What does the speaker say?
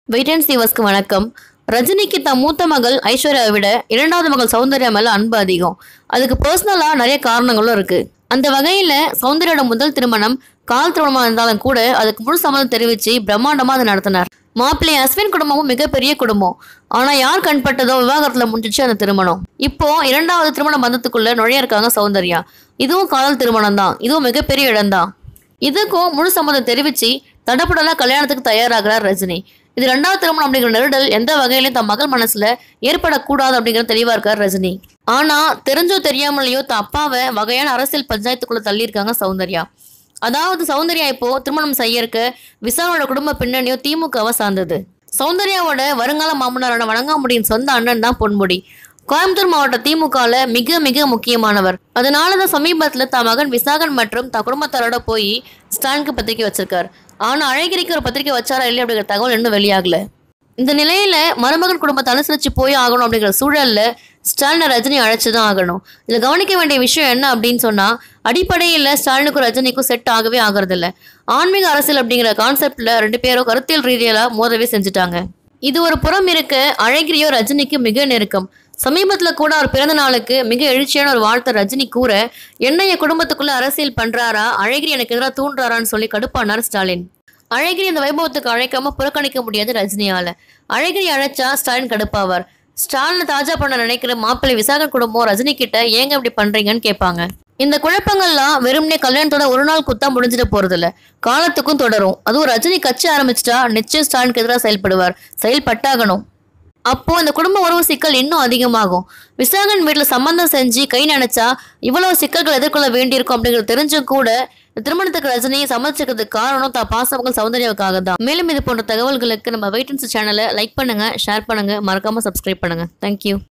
wait சிவஸ்க்கு வணக்கம் ரஜினிக்கு தன் மூத்த மகள் ஐஸ்வர்யாவை விட இரண்டாவது மகள் சௌந்தர்யா மேல அன்பு அதிகம் அதுக்கு பர்சனலாக நிறைய காரணங்களும் இருக்கு அந்த வகையில் சௌந்தர்யோட முதல் திருமணம் கால் திருமணமாக இருந்தாலும் கூட அதுக்கு முழு சம்மதம் தெரிவித்து பிரம்மாண்டமாக அதை நடத்தினார் மாப்பிள்ளை அஸ்வின் குடும்பமும் மிகப்பெரிய குடும்பம் ஆனால் யார் கண்பட்டதோ விவாகரத்தில் முடிஞ்சிச்சு அந்த திருமணம் இப்போ இரண்டாவது திருமண பந்தத்துக்குள்ள நுழைய இருக்காங்க சௌந்தர்யா இதுவும் காதல் திருமணம் தான் இதுவும் மிகப்பெரிய இடம்தான் இதுக்கும் முழு சம்மதம் தெரிவிச்சு தடப்படலா கல்யாணத்துக்கு தயாராகிறார் ரஜினி இது ரெண்டாவது திருமணம் அப்படிங்கிற நெருடல் எந்த வகையிலும் தன் மகள் மனசுல ஏற்படக்கூடாது அப்படிங்கிற தெளிவா இருக்கார் ரஜினி ஆனா தெரிஞ்சோ தெரியாமலையோ தன் அப்பாவை வகையான அரசியல் பஞ்சாயத்துக்குள்ள தள்ளியிருக்காங்க சௌந்தர்யா அதாவது சௌந்தர்யா இப்போ திருமணம் செய்ய இருக்க விசாலோட குடும்ப பின்னணியோ திமுகவை சார்ந்தது சௌந்தர்யாவோட வருங்கால மாமனாரான வணங்காமுடியின் சொந்த அண்ணன் தான் பொன்முடி கோயம்புத்தூர் மாவட்ட திமுகல மிக மிக முக்கியமானவர் அதனால தான் சமீபத்துல தன் மகன் விசாகன் மற்றும் தன் குடும்பத்தாரோட போய் ஸ்டாலினுக்கு பத்திரிக்கை வச்சிருக்காரு ஆனா அழகிரிக்கு ஒரு பத்திரிக்கை வச்சாரா இல்லையா அப்படிங்கிற தகவல் இன்னும் வெளியாகல இந்த நிலையில மருமகன் குடும்பத்தை அனுசரிச்சு போய் ஆகணும் அப்படிங்கிற சூழல்ல ஸ்டாலினை ரஜினி அழைச்சுதான் ஆகணும் இதுல கவனிக்க வேண்டிய விஷயம் என்ன அப்படின்னு சொன்னா அடிப்படையில் ஸ்டாலினுக்கும் ரஜினிக்கும் செட் ஆகவே ஆகிறது இல்ல ஆன்மீக அரசியல் அப்படிங்கிற கான்செப்ட்ல ரெண்டு பேரும் கருத்தியல் ரீதியில மோதவே செஞ்சுட்டாங்க இது ஒரு புறம் இருக்க அழகிரியோ ரஜினிக்கு மிக நெருக்கம் சமீபத்துல கூட அவர் பிறந்த நாளுக்கு மிக எழுச்சியான ஒரு வாழ்த்தை ரஜினி கூற என்ன என் குடும்பத்துக்குள்ள அரசியல் பண்றாரா அழகிரி எனக்கு எதிராக தூண்டுறாரான்னு சொல்லி கடுப்பானார் ஸ்டாலின் அழகிரி அந்த வைபவத்துக்கு அழைக்காம புறக்கணிக்க முடியாது ரஜினியால அழகிரி அழைச்சா ஸ்டாலின் கடுப்பாவார் ஸ்டாலினை தாஜா பண்ண நினைக்கிற மாப்பிள்ளை விசாகன் குடும்பம் ரஜினி கிட்ட ஏங்க இப்படி பண்றீங்கன்னு கேட்பாங்க இந்த குழப்பங்கள்லாம் வெறுமனே கல்யாணத்தோட ஒரு நாள் குத்தா முடிஞ்சிட போறது இல்ல காலத்துக்கும் தொடரும் அதுவும் ரஜினி கட்சி ஆரம்பிச்சிட்டா நிச்சயம் ஸ்டாலினுக்கு எதிராக செயல்படுவார் செயல்பட்டாகணும் அப்போ இந்த குடும்ப உறவு சிக்கல் இன்னும் அதிகமாகும் விசாகன் வீட்டுல சம்பந்தம் செஞ்சு கை நினைச்சா இவ்வளவு சிக்கல்கள் எதிர்கொள்ள வேண்டியிருக்கும் அப்படிங்கிறது தெரிஞ்சும் கூட இந்த திருமணத்துக்கு ரஜினியை சம்மதிச்சுக்கிறதுக்கு காரணம் தான் பாசமகள் சௌந்தர்யாவுக்காக தான் மேலும் இது போன்ற தகவல்களுக்கு நம்ம வெயிட்டன்ஸ் சேனலை லைக் பண்ணுங்க ஷேர் பண்ணுங்க மறக்காம சப்ஸ்கிரைப் பண்ணுங்க தேங்க்யூ